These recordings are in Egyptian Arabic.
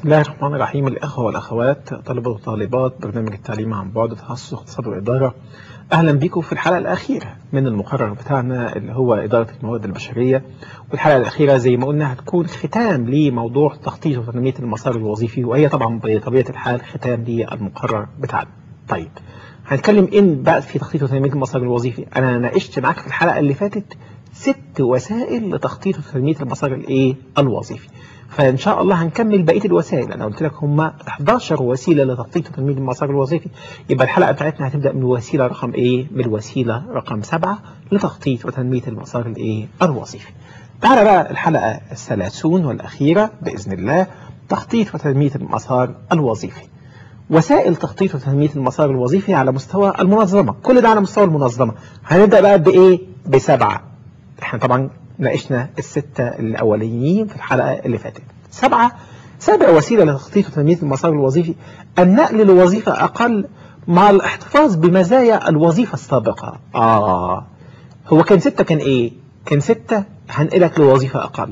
الله الرحمن الرحيم الأخوة والأخوات طلبة وطالبات برنامج التعليم عن بعد تخصص اقتصاد وإدارة أهلا بكم في الحلقة الأخيرة من المقرر بتاعنا اللي هو إدارة الموارد البشرية والحلقة الأخيرة زي ما قلنا هتكون ختام لموضوع تخطيط وتنمية المسار الوظيفي وهي طبعا بطبيعة الحال ختام للمقرر بتاعنا طيب هنتكلم إن بقى في تخطيط وتنمية المسار الوظيفي أنا ناقشت معاك في الحلقة اللي فاتت ست وسائل لتخطيط وتنمية المسار الإيه الوظيفي فإن شاء الله هنكمل بقية الوسائل أنا قلت لك هم 11 وسيلة لتخطيط وتنمية المسار الوظيفي يبقى الحلقة بتاعتنا هتبدأ من الوسيلة رقم إيه؟ من الوسيلة رقم 7 لتخطيط وتنمية المسار الإيه؟ الوظيفي. تعالى بقى الحلقة الثلاثون والأخيرة بإذن الله تخطيط وتنمية المسار الوظيفي. وسائل تخطيط وتنمية المسار الوظيفي على مستوى المنظمة، كل ده على مستوى المنظمة. هنبدأ بقى بإيه؟ بسبعة. احنا طبعا ناقشنا الستة الأوليين في الحلقة اللي فاتت سبعة سابع وسيلة لتخطيط وتنمية المسار الوظيفي النقل لوظيفة أقل مع الاحتفاظ بمزايا الوظيفة السابقة آه هو كان ستة كان إيه كان ستة هنقلك لوظيفة أقل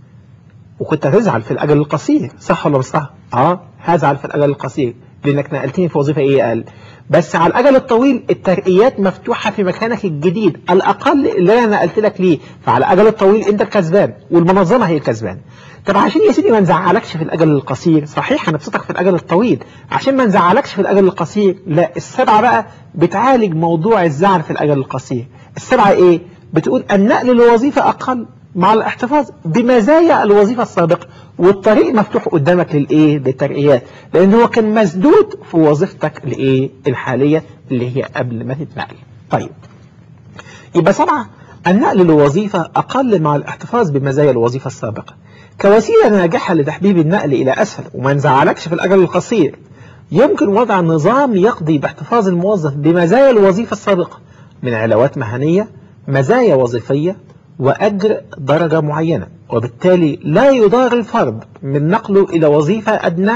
وكنت هتزعل في الأجل القصير صح ولا مش صح آه هزعل في الأجل القصير لأنك نقلتني في وظيفة إيه أقل بس على الأجل الطويل الترقيات مفتوحة في مكانك الجديد الأقل اللي أنا نقلت لك ليه فعلى الأجل الطويل أنت الكسبان والمنظمة هي الكسبان طب عشان يا سيدي ما نزعلكش في الأجل القصير صحيح هنبسطك في الأجل الطويل عشان ما نزعلكش في الأجل القصير لا السبعة بقى بتعالج موضوع الزعل في الأجل القصير السبعة إيه بتقول النقل لوظيفة أقل مع الاحتفاظ بمزايا الوظيفة السابقة والطريق مفتوح قدامك للايه للترقيات لان هو كان مسدود في وظيفتك الايه الحالية اللي هي قبل ما تتنقل طيب يبقى سبعة النقل لوظيفة أقل مع الاحتفاظ بمزايا الوظيفة السابقة كوسيلة ناجحة لتحبيب النقل إلى أسفل وما نزعلكش في الأجل القصير يمكن وضع نظام يقضي باحتفاظ الموظف بمزايا الوظيفة السابقة من علاوات مهنية مزايا وظيفية وأجر درجة معينة وبالتالي لا يضار الفرد من نقله إلى وظيفة أدنى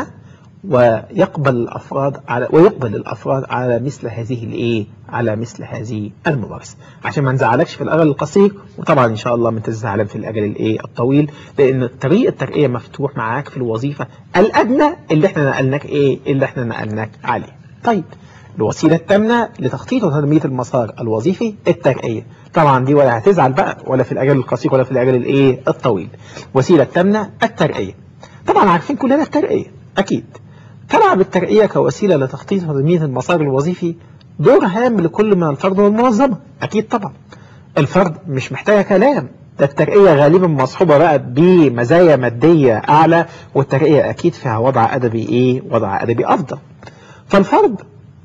ويقبل الأفراد على ويقبل الأفراد على مثل هذه الإيه على مثل هذه الممارسة عشان ما نزعلكش في الأجل القصير وطبعا إن شاء الله ما تزعلن في الأجل الإيه الطويل لأن طريق الترقية مفتوح معاك في الوظيفة الأدنى اللي إحنا نقلناك إيه اللي إحنا نقلناك عليه طيب الوسيلة الثامنة لتخطيط وتنمية المسار الوظيفي الترقية طبعا دي ولا هتزعل بقى ولا في الأجل القصير ولا في الأجل الإيه الطويل وسيلة الثامنة الترقية طبعا عارفين كلنا الترقية أكيد تلعب الترقية كوسيلة لتخطيط وتنمية المسار الوظيفي دور هام لكل من الفرد والمنظمة أكيد طبعا الفرد مش محتاجة كلام ده الترقية غالبا مصحوبة بقى بمزايا مادية أعلى والترقية أكيد فيها وضع أدبي إيه وضع أدبي أفضل فالفرد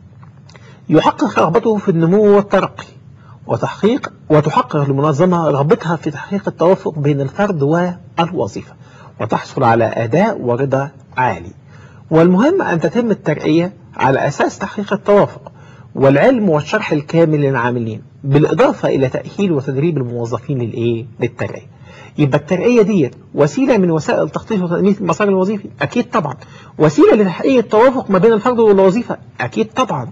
يحقق رغبته في النمو والترقي وتحقيق وتحقق المنظمة رغبتها في تحقيق التوافق بين الفرد والوظيفة وتحصل على أداء ورضا عالي والمهم أن تتم الترقية على أساس تحقيق التوافق والعلم والشرح الكامل للعاملين بالإضافة إلى تأهيل وتدريب الموظفين للإيه؟ للترقية يبقى الترقية دي وسيلة من وسائل تخطيط وتنمية المسار الوظيفي أكيد طبعا وسيلة لتحقيق التوافق ما بين الفرد والوظيفة أكيد طبعا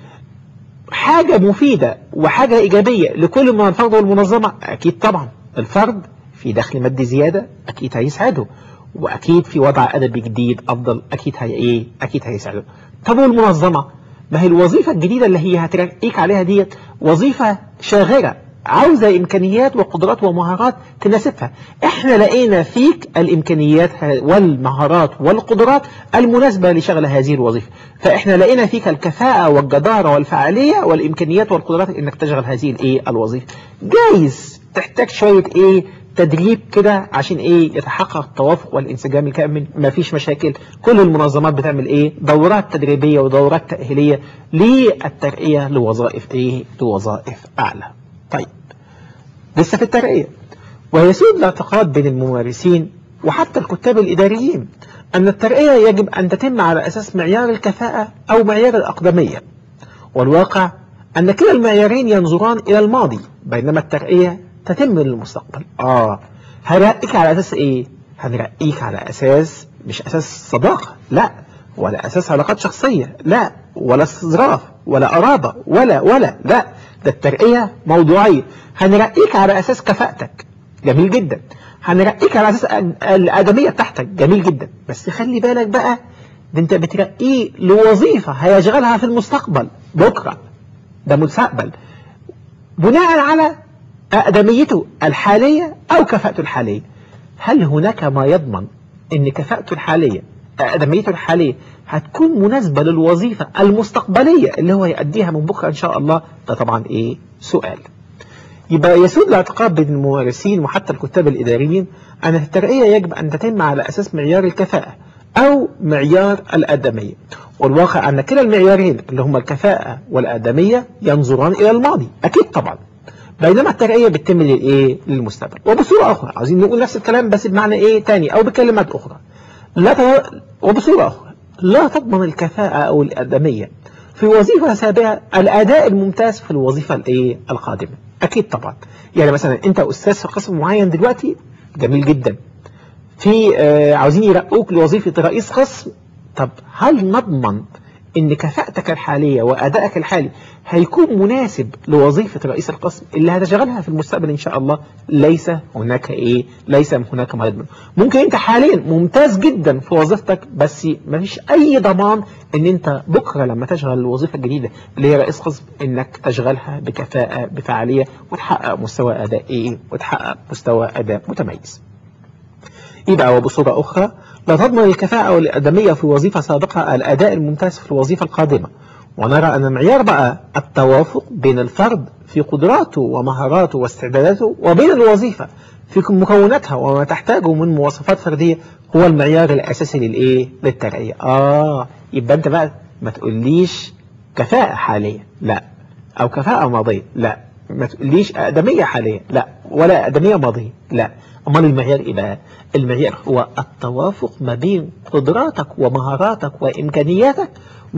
حاجة مفيدة وحاجة إيجابية لكل من الفرد والمنظمة أكيد طبعا الفرد في دخل مادي زيادة أكيد هيسعده وأكيد في وضع أدبي جديد أفضل أكيد هي إيه أكيد هيسعده طب والمنظمة ما هي الوظيفة الجديدة اللي هي هترقيك عليها ديت وظيفة شاغرة عاوزة إمكانيات وقدرات ومهارات تناسبها احنا لقينا فيك الإمكانيات والمهارات والقدرات المناسبة لشغل هذه الوظيفة فاحنا لقينا فيك الكفاءة والجدارة والفعالية والإمكانيات والقدرات إنك تشغل هذه الإيه الوظيفة جايز تحتاج شوية إيه تدريب كده عشان ايه يتحقق التوافق والانسجام الكامل ما فيش مشاكل كل المنظمات بتعمل ايه دورات تدريبية ودورات تأهيلية للترقية لوظائف ايه لوظائف اعلى طيب لسه في الترقية ويسود الاعتقاد بين الممارسين وحتى الكتاب الإداريين أن الترقية يجب أن تتم على أساس معيار الكفاءة أو معيار الأقدمية والواقع أن كلا المعيارين ينظران إلى الماضي بينما الترقية تتم للمستقبل آه هنرقيك على أساس إيه؟ هنرقيك على أساس مش أساس صداقة لا ولا أساس علاقات شخصية لا ولا استظراف ولا قرابة ولا ولا لا ده الترقية موضوعية هنرقيك على أساس كفاءتك جميل جدا هنرقيك على اساس الادميه بتاعتك جميل جدا بس خلي بالك بقى ده انت بترقيه لوظيفه هيشغلها في المستقبل بكره ده مستقبل بناء على أقدميته الحالية أو كفاءته الحالية هل هناك ما يضمن أن كفاءته الحالية أقدميته الحالية هتكون مناسبة للوظيفة المستقبلية اللي هو يأديها من بكرة إن شاء الله ده طبعا إيه سؤال يبقى يسود الاعتقاد بين الممارسين وحتى الكتاب الإداريين أن الترقية يجب أن تتم على أساس معيار الكفاءة أو معيار الأدمية والواقع أن كلا المعيارين اللي هما الكفاءة والأدمية ينظران إلى الماضي أكيد طبعا بينما الترقية بتتم للإيه للمستقبل وبصورة أخرى عايزين نقول نفس الكلام بس بمعنى إيه تاني أو بكلمات أخرى لا ت... وبصورة أخرى لا تضمن الكفاءة أو الأدمية في وظيفة سابقة الأداء الممتاز في الوظيفة الإيه القادمة أكيد طبعا يعني مثلا أنت أستاذ في قسم معين دلوقتي جميل جدا في آه عاوزين يرقوك لوظيفة رئيس قسم طب هل نضمن ان كفاءتك الحالية وادائك الحالي هيكون مناسب لوظيفة رئيس القسم اللي هتشغلها في المستقبل ان شاء الله ليس هناك ايه ليس هناك ما يضمن ممكن انت حاليا ممتاز جدا في وظيفتك بس ما فيش اي ضمان ان انت بكرة لما تشغل الوظيفة الجديدة اللي هي رئيس قسم انك تشغلها بكفاءة بفعالية وتحقق مستوى اداء ايه وتحقق مستوى اداء متميز يبقى وبصورة أخرى لا تضمن الكفاءة والأدمية في وظيفة سابقة الأداء الممتاز في الوظيفة القادمة ونرى أن معيار بقى التوافق بين الفرد في قدراته ومهاراته واستعداداته وبين الوظيفة في مكوناتها وما تحتاجه من مواصفات فردية هو المعيار الأساسي للإيه؟ للترقية آه يبقى أنت بقى ما تقوليش كفاءة حالية لا أو كفاءة ماضية لا ما تقوليش أقدمية حالية لا ولا أقدمية ماضية لا أمال المعيار إيه بقى؟ المعيار هو التوافق ما بين قدراتك ومهاراتك وإمكانياتك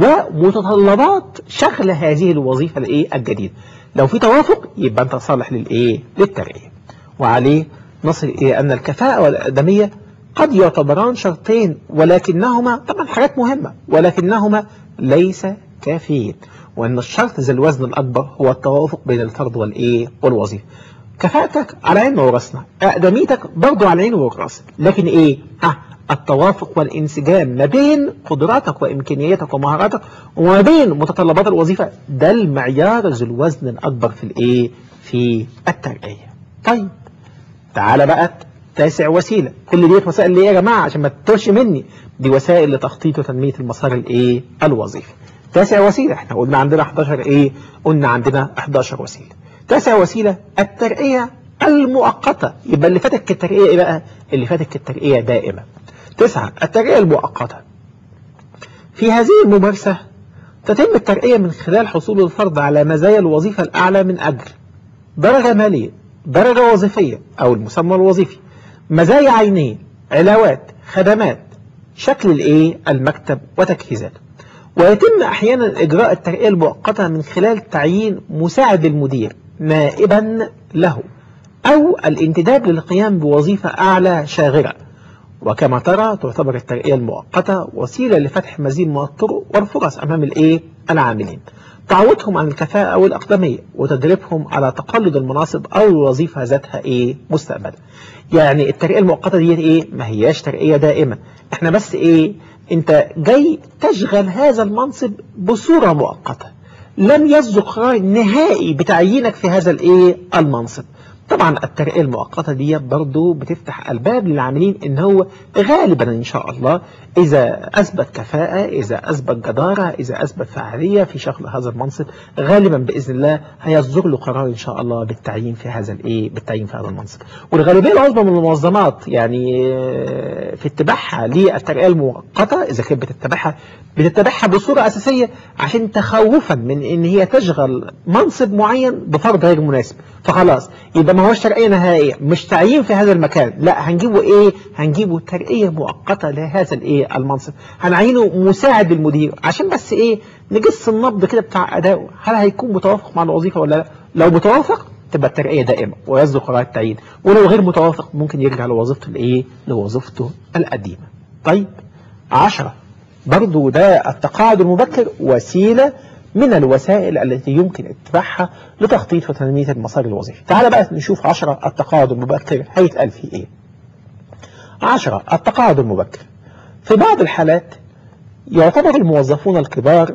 ومتطلبات شغل هذه الوظيفة الإيه الجديدة لو في توافق يبقى أنت صالح للإيه للترقية وعليه نصل إلى أن الكفاءة والأقدمية قد يعتبران شرطين ولكنهما طبعا حاجات مهمة ولكنهما ليس كافيين وأن الشرط ذي الوزن الأكبر هو التوافق بين الفرد والإيه والوظيفة كفاءتك على عين وراسنا أقدميتك برضو على عين وراسنا لكن إيه ها التوافق والانسجام ما بين قدراتك وإمكانياتك ومهاراتك وما بين متطلبات الوظيفة ده المعيار ذو الوزن الأكبر في الإيه في الترقية طيب تعالى بقى تاسع وسيلة كل ديت وسائل ليه يا جماعة عشان ما تتوش مني دي وسائل لتخطيط وتنمية المسار الإيه الوظيفي تاسع وسيلة احنا قلنا عندنا 11 إيه قلنا عندنا 11 وسيلة تاسع وسيلة الترقية المؤقتة يبقى اللي فاتك الترقية ايه بقى اللي فاتك الترقية دائمة تسعة الترقية المؤقتة في هذه الممارسة تتم الترقية من خلال حصول الفرد على مزايا الوظيفة الأعلى من أجر درجة مالية درجة وظيفية أو المسمى الوظيفي مزايا عينية علاوات خدمات شكل الايه المكتب وتجهيزاته ويتم أحيانا إجراء الترقية المؤقتة من خلال تعيين مساعد المدير نائبا له أو الانتداب للقيام بوظيفة أعلى شاغرة وكما ترى تعتبر الترقية المؤقتة وسيلة لفتح مزيد من الطرق والفرص أمام الإيه العاملين تعودهم عن الكفاءة والأقدمية وتدريبهم على تقلد المناصب أو الوظيفة ذاتها إيه مستقبلا يعني الترقية المؤقتة دي إيه ما هياش ترقية دائمة إحنا بس إيه أنت جاي تشغل هذا المنصب بصورة مؤقتة لم يصدق قرار نهائي بتعيينك في هذا الإيه المنصب طبعا الترقية المؤقتة دي برضو بتفتح الباب للعاملين ان هو غالبا ان شاء الله اذا اثبت كفاءة اذا اثبت جدارة اذا اثبت فعالية في شغل هذا المنصب غالبا باذن الله هيصدر له قرار ان شاء الله بالتعيين في هذا الايه بالتعيين في هذا المنصب والغالبية العظمى من المنظمات يعني في اتباعها للترقية المؤقتة اذا كانت بتتبعها بتتبعها بصورة اساسية عشان تخوفا من ان هي تشغل منصب معين بفرض غير مناسب فخلاص يبقى ما هوش ترقية نهائية مش تعيين في هذا المكان لا هنجيبه ايه هنجيبه ترقية مؤقتة لهذا الايه المنصب هنعينه مساعد المدير عشان بس ايه نجس النبض كده بتاع اداؤه هل هيكون متوافق مع الوظيفة ولا لا لو متوافق تبقى الترقية دائمة ويصدق قرار التعيين ولو غير متوافق ممكن يرجع لوظيفته الايه لوظيفته القديمة طيب عشرة برضو ده التقاعد المبكر وسيلة من الوسائل التي يمكن اتباعها لتخطيط وتنمية المسار الوظيفي تعال بقى نشوف عشرة التقاعد المبكر هيتقال فيه ايه عشرة التقاعد المبكر في بعض الحالات يعتبر الموظفون الكبار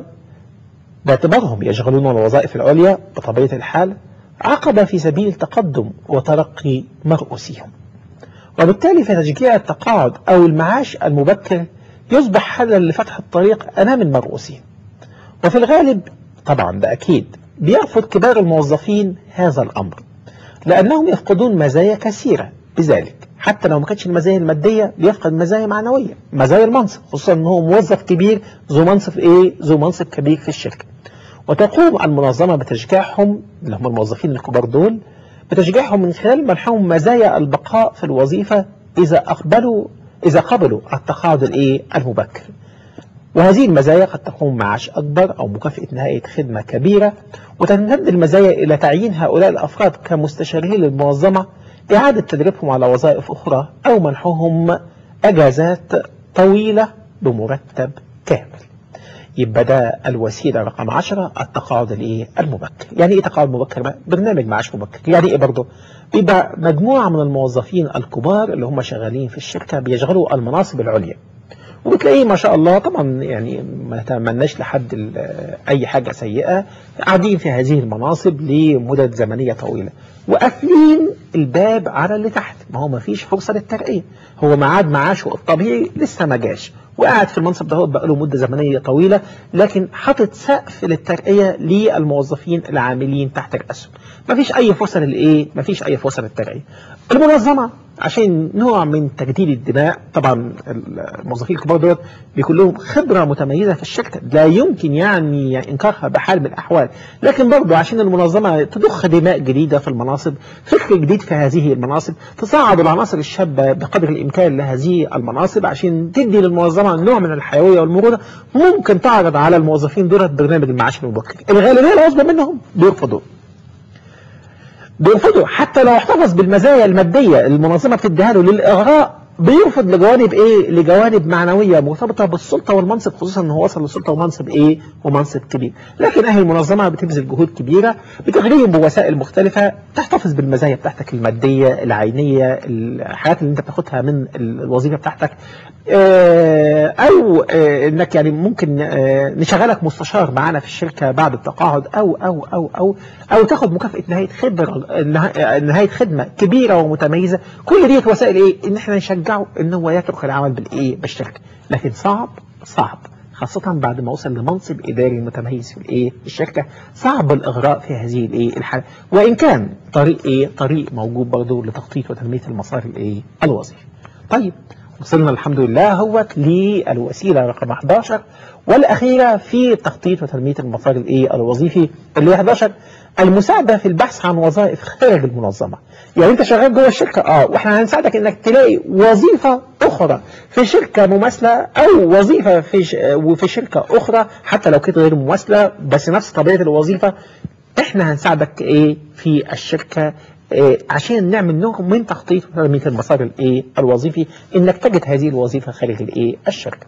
باعتبارهم يشغلون الوظائف العليا بطبيعة الحال عقبة في سبيل تقدم وترقي مرؤوسيهم وبالتالي فتشجيع التقاعد أو المعاش المبكر يصبح حلا لفتح الطريق أمام المرؤوسين وفي الغالب طبعا ده أكيد بيرفض كبار الموظفين هذا الأمر لأنهم يفقدون مزايا كثيرة بذلك حتى لو ما كانتش المزايا المادية بيفقد مزايا معنوية مزايا المنصب خصوصا ان هو موظف كبير ذو منصب ايه ذو منصب كبير في الشركة وتقوم المنظمة بتشجيعهم اللي هم الموظفين الكبار دول بتشجيعهم من خلال منحهم مزايا البقاء في الوظيفة إذا أقبلوا إذا قبلوا التقاعد الإيه المبكر وهذه المزايا قد تكون معاش أكبر أو مكافأة نهاية خدمة كبيرة وتمتد المزايا إلى تعيين هؤلاء الأفراد كمستشارين للمنظمة إعادة تدريبهم على وظائف أخرى أو منحهم أجازات طويلة بمرتب كامل يبقى ده الوسيلة رقم 10 التقاعد الايه المبكر يعني ايه تقاعد مبكر بقى برنامج معاش مبكر يعني ايه برضه بيبقى مجموعة من الموظفين الكبار اللي هم شغالين في الشركة بيشغلوا المناصب العليا وبتلاقيه ما شاء الله طبعا يعني ما نتمناش لحد اي حاجة سيئة قاعدين في هذه المناصب لمدد زمنية طويلة وقافلين الباب على اللي تحت ما هو ما فيش فرصة للترقية هو معاد معاشه الطبيعي لسه ما جاش وقاعد في المنصب ده بقى له مدة زمنية طويلة لكن حاطط سقف للترقية للموظفين العاملين تحت الأسهم مفيش أي فرصة للإيه؟ مفيش أي فرصة للترقية المنظمة عشان نوع من تجديد الدماء طبعا الموظفين الكبار دول بيكون لهم خبرة متميزة في الشركة لا يمكن يعني إنكارها بحال من الأحوال لكن برضه عشان المنظمة تضخ دماء جديدة في المناصب فكر جديد في هذه المناصب تصعد العناصر الشابة بقدر الإمكان لهذه المناصب عشان تدي للمنظمة نوع من الحيوية والمرونة ممكن تعرض على الموظفين دول برنامج المعاش المبكر الغالبية العظمى منهم بيرفضوا بيرفضوا حتى لو احتفظ بالمزايا المادية المنظمة بتديها له للإغراء بيرفض لجوانب ايه لجوانب معنوية مرتبطة بالسلطة والمنصب خصوصا انه وصل للسلطة ومنصب ايه ومنصب كبير لكن اهل المنظمة بتبذل جهود كبيرة بتغريهم بوسائل مختلفة تحتفظ بالمزايا بتاعتك المادية العينية الحاجات اللي انت بتاخدها من الوظيفة بتاعتك او انك يعني ممكن نشغلك مستشار معانا في الشركة بعد التقاعد او او او او او تاخد مكافأة نهاية خبرة نهاية خدمة كبيرة ومتميزة كل دي وسائل ايه ان احنا نشجعه ان هو يترك العمل بالايه بالشركة لكن صعب صعب خاصة بعد ما وصل لمنصب إداري متميز في الإيه الشركة صعب الإغراء في هذه الإيه الحالة وإن كان طريق إيه طريق موجود برضه لتخطيط وتنمية المسار الإيه الوظيفي طيب وصلنا الحمد لله هو للوسيلة رقم 11 والأخيرة في تخطيط وتنمية المسار الإيه الوظيفي اللي 11 المساعدة في البحث عن وظائف خارج المنظمة يعني انت شغال جوه الشركة اه واحنا هنساعدك انك تلاقي وظيفة اخرى في شركة مماثلة او وظيفة في ش... وفي شركة اخرى حتى لو كانت غير مماثلة بس نفس طبيعة الوظيفة احنا هنساعدك ايه في الشركة إيه عشان نعمل نوع من تخطيط وتنمية المسار الايه الوظيفي انك تجد هذه الوظيفة خارج الايه الشركة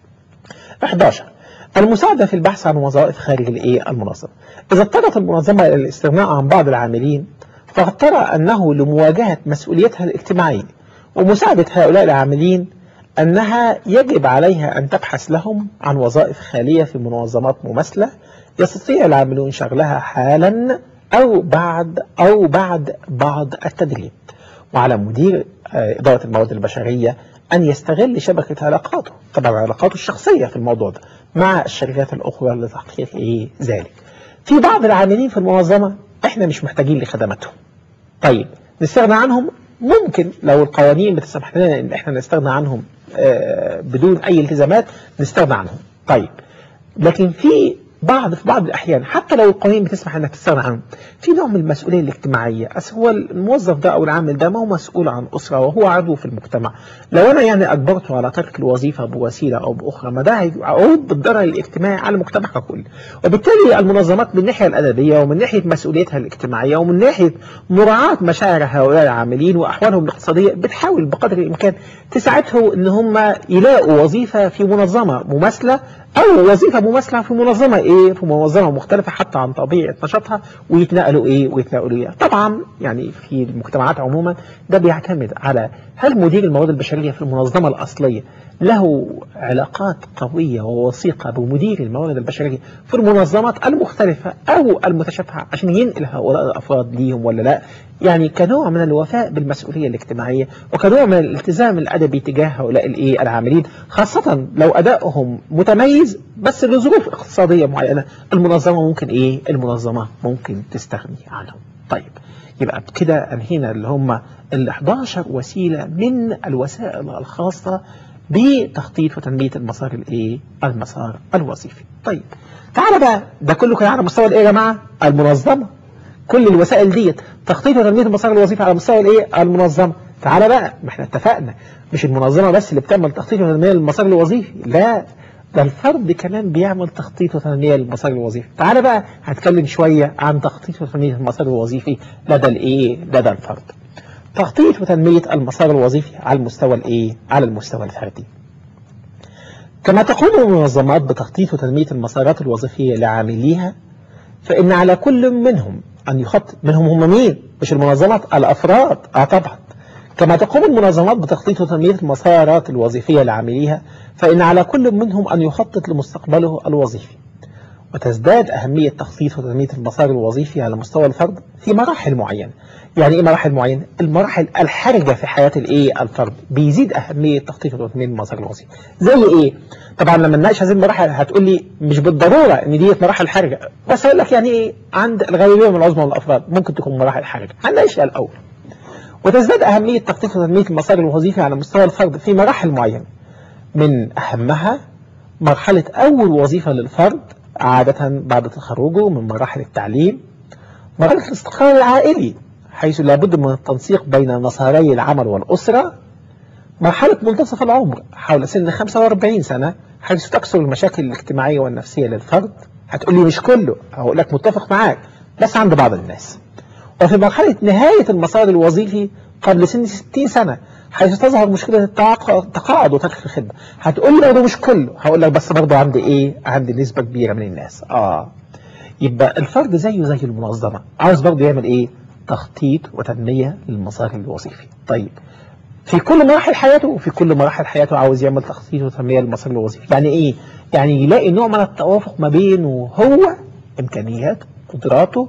11 المساعدة في البحث عن وظائف خارج الايه المنظمة إذا اضطرت المنظمة إلى الاستغناء عن بعض العاملين فقد ترى أنه لمواجهة مسؤوليتها الاجتماعية ومساعدة هؤلاء العاملين أنها يجب عليها أن تبحث لهم عن وظائف خالية في منظمات مماثلة يستطيع العاملون شغلها حالا أو بعد أو بعد بعض التدريب وعلى مدير إدارة الموارد البشرية أن يستغل شبكة علاقاته طبعا علاقاته الشخصية في الموضوع ده مع الشركات الأخرى لتحقيق إيه ذلك في بعض العاملين في المنظمة احنا مش محتاجين لخدماتهم طيب نستغنى عنهم ممكن لو القوانين بتسمح لنا ان احنا نستغنى عنهم بدون اي التزامات نستغنى عنهم طيب لكن في بعض في بعض الأحيان حتى لو القوانين بتسمح أنك تستغنى عنه في نوع من المسؤولية الاجتماعية أصل هو الموظف ده أو العامل ده ما هو مسؤول عن أسرة وهو عضو في المجتمع لو أنا يعني أجبرته على ترك الوظيفة بوسيلة أو بأخرى ما ده هيعود بالضرر الاجتماعي على المجتمع ككل وبالتالي المنظمات من الناحية الأدبية ومن ناحية مسؤوليتها الاجتماعية ومن ناحية مراعاة مشاعر هؤلاء العاملين وأحوالهم الاقتصادية بتحاول بقدر الإمكان تساعدهم إن هم يلاقوا وظيفة في منظمة مماثلة أو وظيفة مماثلة في منظمة إيه ايه في منظمه مختلفه حتى عن طبيعه نشاطها ويتنقلوا ايه ويتنقلوا ايه طبعا يعني في المجتمعات عموما ده بيعتمد على هل مدير الموارد البشريه في المنظمه الاصليه له علاقات قويه ووثيقه بمدير الموارد البشريه في المنظمات المختلفه او المتشابهه عشان ينقل هؤلاء الافراد ليهم ولا لا يعني كنوع من الوفاء بالمسؤوليه الاجتماعيه وكنوع من الالتزام الادبي تجاه هؤلاء الايه العاملين خاصه لو ادائهم متميز بس لظروف اقتصاديه معينه المنظمه ممكن ايه المنظمه ممكن تستغني عنهم طيب يبقى كده انهينا اللي هم ال 11 وسيله من الوسائل الخاصه بتخطيط وتنميه المسار الايه المسار الوظيفي طيب تعالى بقى ده كله كان على مستوى الايه يا جماعه المنظمه كل الوسائل ديت تخطيط وتنميه المسار الوظيفي على مستوى الايه المنظمه تعالى بقى ما احنا اتفقنا مش المنظمه بس اللي بتعمل تخطيط وتنميه المسار الوظيفي لا ده الفرد كمان بيعمل تخطيط وتنميه للمسار الوظيفي تعالى بقى هتكلم شويه عن تخطيط وتنميه المسار الوظيفي لدى الايه لدى الفرد تخطيط وتنميه المسار الوظيفي على المستوى الايه على المستوى الفردي كما تقوم المنظمات بتخطيط وتنميه المسارات الوظيفيه لعامليها فإن على كل منهم أن يخطط منهم هم مين؟ مش المنظمات الأفراد آه طبعا كما تقوم المنظمات بتخطيط وتنمية المسارات الوظيفية لعامليها فإن على كل منهم أن يخطط لمستقبله الوظيفي وتزداد أهمية تخطيط وتنمية المسار الوظيفي على مستوى الفرد في مراحل معينة يعني إيه مراحل معينة؟ المراحل الحرجة في حياة الإيه الفرد بيزيد أهمية تخطيط وتنمية المسار الوظيفي زي إيه؟ طبعا لما نناقش هذه المراحل هتقول لي مش بالضرورة إن دي مراحل حرجة بس أقول لك يعني إيه عند الغالبية من العظمى من الأفراد ممكن تكون مراحل حرجة هنناقشها الأول وتزداد أهمية تخطيط وتنمية المسار الوظيفي على مستوى الفرد في مراحل معينة من أهمها مرحلة أول وظيفة للفرد عادة بعد تخرجه من مراحل التعليم مرحلة الاستقرار العائلي حيث لابد من التنسيق بين مساري العمل والأسرة مرحلة منتصف العمر حول سن 45 سنة حيث تكثر المشاكل الاجتماعية والنفسية للفرد هتقول لي مش كله هقول لك متفق معاك بس عند بعض الناس وفي مرحلة نهاية المسار الوظيفي قبل سن 60 سنة حيث تظهر مشكلة التقاعد وترك الخدمة هتقول لي برضه مش كله هقول لك بس برضه عندي ايه عندي نسبة كبيرة من الناس اه يبقى الفرد زيه زي المنظمة عاوز برضه يعمل ايه تخطيط وتنمية للمسار الوظيفي طيب في كل مراحل حياته وفي كل مراحل حياته عاوز يعمل تخطيط وتنمية للمسار الوظيفي يعني ايه يعني يلاقي نوع من التوافق ما بينه هو امكانياته قدراته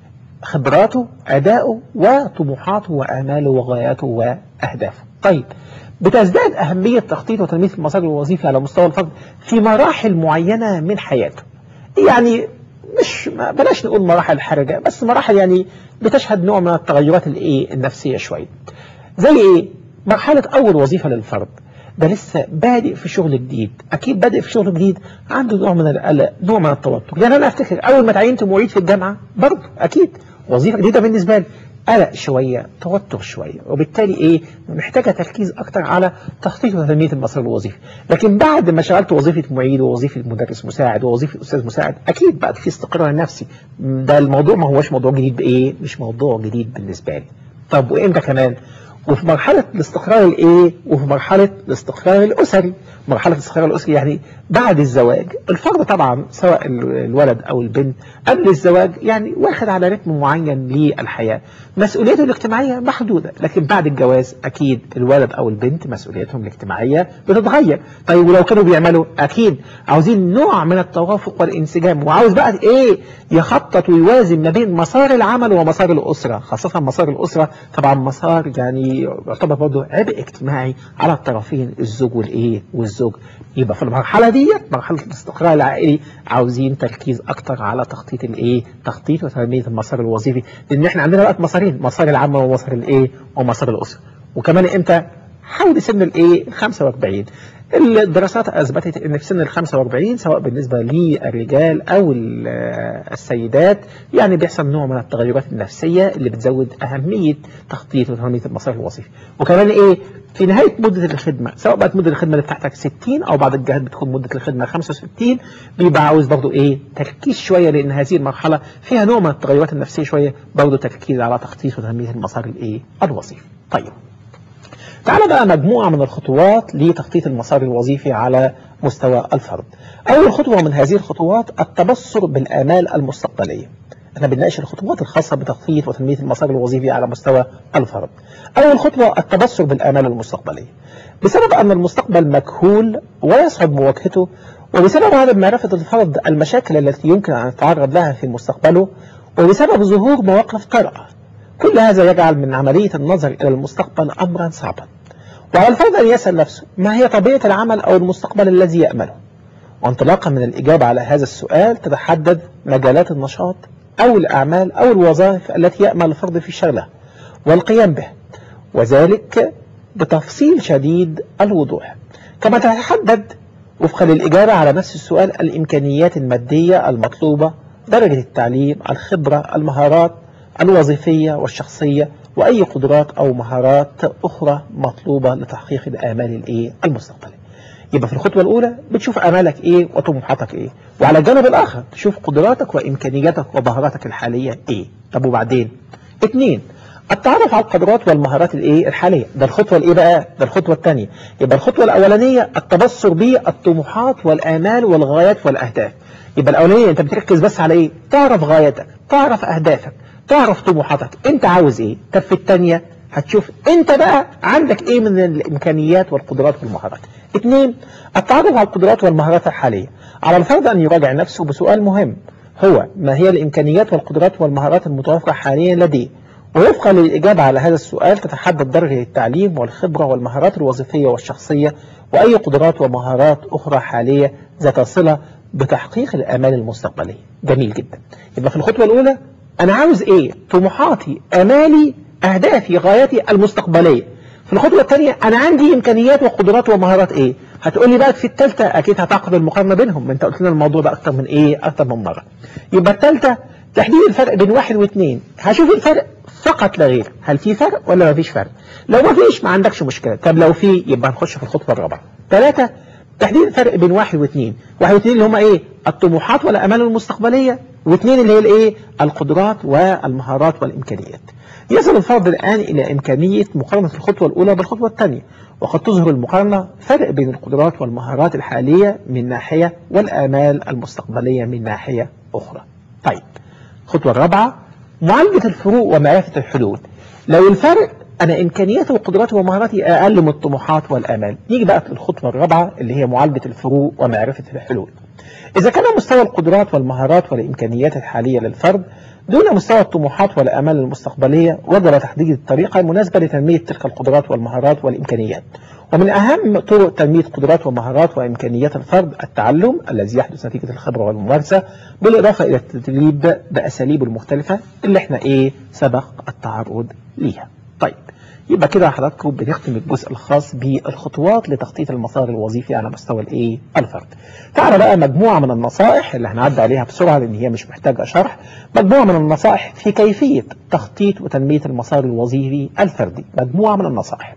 خبراته أداؤه وطموحاته وآماله وغاياته وأهدافه طيب بتزداد أهمية تخطيط وتنمية المسار الوظيفي على مستوى الفرد في مراحل معينة من حياته يعني مش بلاش نقول مراحل حرجة بس مراحل يعني بتشهد نوع من التغيرات الايه النفسية شوية زي ايه مرحلة أول وظيفة للفرد ده لسه بادئ في شغل جديد اكيد بادئ في شغل جديد عنده نوع من القلق نوع من التوتر يعني انا افتكر اول ما تعينت معيد في الجامعه برضه اكيد وظيفه جديده بالنسبه لي قلق شويه توتر شويه وبالتالي ايه محتاجه تركيز اكتر على تخطيط وتنميه المسار الوظيفي لكن بعد ما شغلت وظيفه معيد ووظيفه مدرس مساعد ووظيفه استاذ مساعد اكيد بقى في استقرار نفسي ده الموضوع ما هوش موضوع جديد بايه مش موضوع جديد بالنسبه لي طب وامتى كمان وفي مرحلة الاستقرار الايه وفي مرحلة الاستقرار الأسري مرحلة الاستقرار الأسري يعني بعد الزواج الفرد طبعا سواء الولد أو البنت قبل الزواج يعني واخد على رتم معين للحياة مسؤوليته الاجتماعية محدودة لكن بعد الجواز أكيد الولد أو البنت مسؤوليتهم الاجتماعية بتتغير طيب ولو كانوا بيعملوا أكيد عاوزين نوع من التوافق والانسجام وعاوز بقى إيه يخطط ويوازن ما بين مسار العمل ومسار الأسرة خاصة مسار الأسرة طبعا مسار يعني يعتبر برضه عبء اجتماعي على الطرفين الزوج والايه والزوج يبقى في المرحله دي مرحله الاستقرار العائلي عاوزين تركيز اكتر على تخطيط الايه تخطيط وتنميه المسار الوظيفي لان احنا عندنا بقى مسارين مسار العمل ومسار الايه ومسار الاسره وكمان امتى حول سن الايه 45 الدراسات اثبتت ان في سن ال 45 سواء بالنسبه للرجال او السيدات يعني بيحصل نوع من التغيرات النفسيه اللي بتزود اهميه تخطيط وتنميه المسار الوظيفي وكمان ايه في نهايه مده الخدمه سواء بقت مده الخدمه اللي بتاعتك 60 او بعض الجهات بتكون مده الخدمه 65 بيبقى عاوز برضه ايه تركيز شويه لان هذه المرحله فيها نوع من التغيرات النفسيه شويه برضه تركيز على تخطيط وتنميه المسار الايه الوظيفي طيب تعال بقى مجموعة من الخطوات لتخطيط المسار الوظيفي على مستوى الفرد أول خطوة من هذه الخطوات التبصر بالآمال المستقبلية احنا بنناقش الخطوات الخاصة بتخطيط وتنمية المسار الوظيفي على مستوى الفرد أول خطوة التبصر بالآمال المستقبلية بسبب أن المستقبل مجهول ويصعب مواجهته وبسبب عدم معرفة الفرد المشاكل التي يمكن أن يتعرض لها في مستقبله وبسبب ظهور مواقف طارئة كل هذا يجعل من عملية النظر إلى المستقبل أمرا صعبا وعلى الفرد أن يسأل نفسه ما هي طبيعة العمل أو المستقبل الذي يأمله وانطلاقا من الإجابة على هذا السؤال تتحدد مجالات النشاط أو الأعمال أو الوظائف التي يأمل الفرد في شغلها والقيام به وذلك بتفصيل شديد الوضوح كما تتحدد وفقا للإجابة على نفس السؤال الإمكانيات المادية المطلوبة درجة التعليم الخبرة المهارات الوظيفية والشخصية وأي قدرات أو مهارات أخرى مطلوبة لتحقيق الآمال الإيه المستقبلية يبقى في الخطوة الأولى بتشوف أمالك إيه وطموحاتك إيه وعلى الجانب الآخر تشوف قدراتك وإمكانياتك ومهاراتك الحالية إيه طب وبعدين اتنين التعرف على القدرات والمهارات الايه الحاليه ده الخطوه الايه بقى ده الخطوه الثانيه يبقى الخطوه الاولانيه التبصر بالطموحات والامال والغايات والاهداف يبقى الاولانيه انت بتركز بس على ايه تعرف غايتك تعرف اهدافك تعرف طموحاتك انت عاوز ايه طب في الثانيه هتشوف انت بقى عندك ايه من الامكانيات والقدرات والمهارات اثنين التعرف على القدرات والمهارات الحاليه على الفرد ان يراجع نفسه بسؤال مهم هو ما هي الامكانيات والقدرات والمهارات المتوفره حاليا لديه ووفقا للإجابة على هذا السؤال تتحدد درجة التعليم والخبرة والمهارات الوظيفية والشخصية وأي قدرات ومهارات أخرى حالية ذات صلة بتحقيق الآمال المستقبلية جميل جدا يبقى في الخطوة الأولى أنا عاوز إيه طموحاتي أمالي أهدافي غاياتي المستقبلية في الخطوة الثانية أنا عندي إمكانيات وقدرات ومهارات إيه هتقول لي بقى في الثالثة أكيد هتعقد المقارنة بينهم ما أنت قلت لنا الموضوع ده أكتر من إيه أكتر من مرة يبقى الثالثة تحديد الفرق بين واحد واثنين هشوف الفرق فقط لا غير هل في فرق ولا ما فيش فرق لو ما فيش ما عندكش مشكلة طب لو في يبقى هنخش في الخطوة الرابعة ثلاثة تحديد الفرق بين واحد واثنين واحد واثنين اللي هم ايه الطموحات والامال المستقبلية واثنين اللي هي الايه القدرات والمهارات والامكانيات يصل الفرد الآن إلى إمكانية مقارنة الخطوة الأولى بالخطوة الثانية وقد تظهر المقارنة فرق بين القدرات والمهارات الحالية من ناحية والآمال المستقبلية من ناحية أخرى طيب الخطوة الرابعة معالجة الفروق ومعرفة الحدود لو الفرق أنا إمكانياتي وقدراتي ومهاراتي أقل من الطموحات والآمال نيجي بقى في الخطوة الرابعة اللي هي معالجة الفروق ومعرفة الحلول إذا كان مستوى القدرات والمهارات والإمكانيات الحالية للفرد دون مستوى الطموحات والآمال المستقبلية وجب تحديد الطريقة المناسبة لتنمية تلك القدرات والمهارات والإمكانيات ومن أهم طرق تنمية قدرات ومهارات وإمكانيات الفرد التعلم الذي يحدث نتيجة الخبرة والممارسة بالإضافة إلى التدريب بأساليبه المختلفة اللي احنا إيه سبق التعرض ليها طيب يبقى كده حضراتكم بنختم الجزء الخاص بالخطوات لتخطيط المسار الوظيفي على مستوى الايه الفرد تعالى بقى مجموعة من النصائح اللي هنعدي عليها بسرعة لان هي مش محتاجة شرح مجموعة من النصائح في كيفية تخطيط وتنمية المسار الوظيفي الفردي مجموعة من النصائح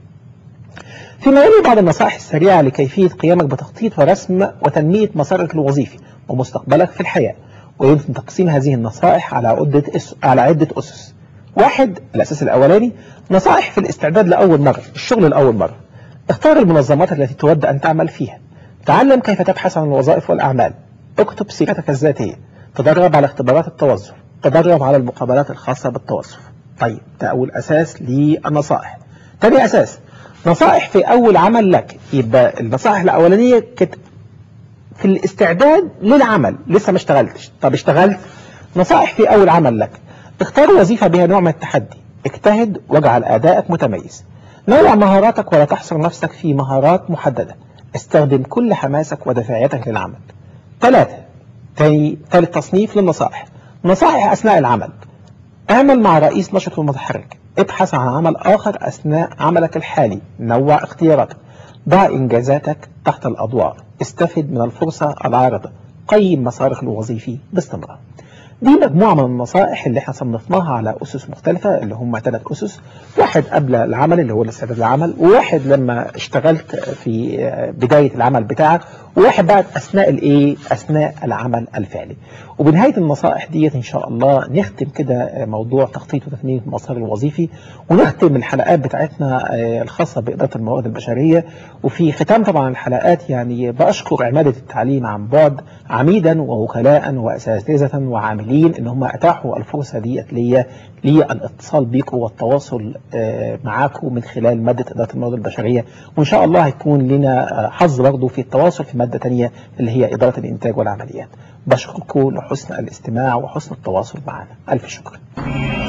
فيما يلي بعض النصائح السريعة لكيفية قيامك بتخطيط ورسم وتنمية مسارك الوظيفي ومستقبلك في الحياة ويمكن تقسيم هذه النصائح على عدة أس... على عدة أسس واحد الأساس الأولاني نصائح في الاستعداد لأول مرة الشغل لأول مرة اختار المنظمات التي تود أن تعمل فيها تعلم كيف تبحث عن الوظائف والأعمال اكتب سيرتك الذاتية تدرب على اختبارات التوظف تدرب على المقابلات الخاصة بالتوظف طيب ده أول أساس للنصائح تاني أساس نصائح في أول عمل لك يبقى النصائح الأولانية كانت في الاستعداد للعمل لسه ما اشتغلتش طب اشتغلت نصائح في أول عمل لك اختار وظيفة بها نوع من التحدي اجتهد واجعل أدائك متميز نوع مهاراتك ولا تحصر نفسك في مهارات محددة استخدم كل حماسك ودفاعيتك للعمل ثلاثة تاني ثالث تصنيف للنصائح نصائح أثناء العمل اعمل مع رئيس نشط ومتحرك ابحث عن عمل آخر أثناء عملك الحالي نوع اختياراتك ضع إنجازاتك تحت الأضواء استفد من الفرصة العارضة قيم مسارك الوظيفي باستمرار دي مجموعة من النصائح اللي احنا صنفناها على أسس مختلفة اللي هم ثلاث أسس واحد قبل العمل اللي هو الاستعداد للعمل وواحد لما اشتغلت في بداية العمل بتاعك وواحد بعد أثناء الإيه أثناء العمل الفعلي وبنهاية النصائح ديت إن شاء الله نختم كده موضوع تخطيط وتثمين المسار الوظيفي ونختم الحلقات بتاعتنا الخاصة بإدارة الموارد البشرية وفي ختام طبعا الحلقات يعني بأشكر عمادة التعليم عن بعد عميدا ووكلاء وأساتذة وعاملين إن هم أتاحوا الفرصة ديت ليا لي الاتصال بيكم والتواصل معاكم من خلال مادة إدارة الموارد البشرية وإن شاء الله هيكون لنا حظ برضه في التواصل في مادة تانية اللي هي إدارة الإنتاج والعمليات بشكركم لحسن الاستماع وحسن التواصل معنا ألف شكر